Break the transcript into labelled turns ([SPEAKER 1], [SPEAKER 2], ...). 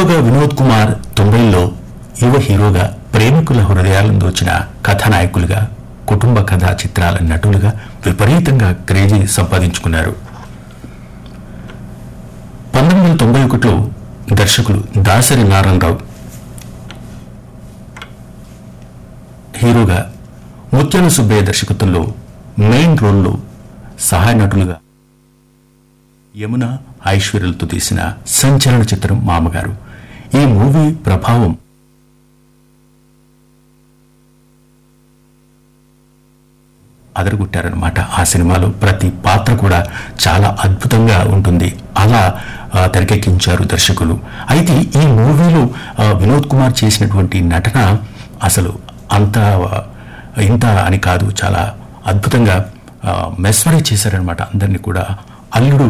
[SPEAKER 1] హీరోగా వినోద్ కుమార్ తొంభైలో యువ హీరోగా ప్రేమికుల హృదయాలను దోచిన కథానాయకులుగా కుటుంబ కథా చిత్రాల నటులుగా విపరీతంగా క్రేజీ సంపాదించుకున్నారు పంతొమ్మిది వందల తొంభై ఒకటిలో దర్శకులు దాసరి నారాయణరావు హీరోగా ముత్యాల సుబ్బయ్య దర్శకత్వంలో మెయిన్ రోల్లో సహాయ నటులుగా యమున ఐశ్వర్యులతో తీసిన సంచలన చిత్రం మామగారు ఈ మూవీ ప్రభావం అదరగొట్టారనమాట ఆ సినిమాలో ప్రతి పాత్ర కూడా చాలా అద్భుతంగా ఉంటుంది అలా ఆ, తెరకెక్కించారు దర్శకులు అయితే ఈ మూవీలో ఆ, వినోద్ కుమార్ చేసినటువంటి నటన అసలు అంత ఆ, ఇంత అని కాదు చాలా అద్భుతంగా మెస్మరైజ్ చేశారనమాట అందరినీ కూడా అల్లుడు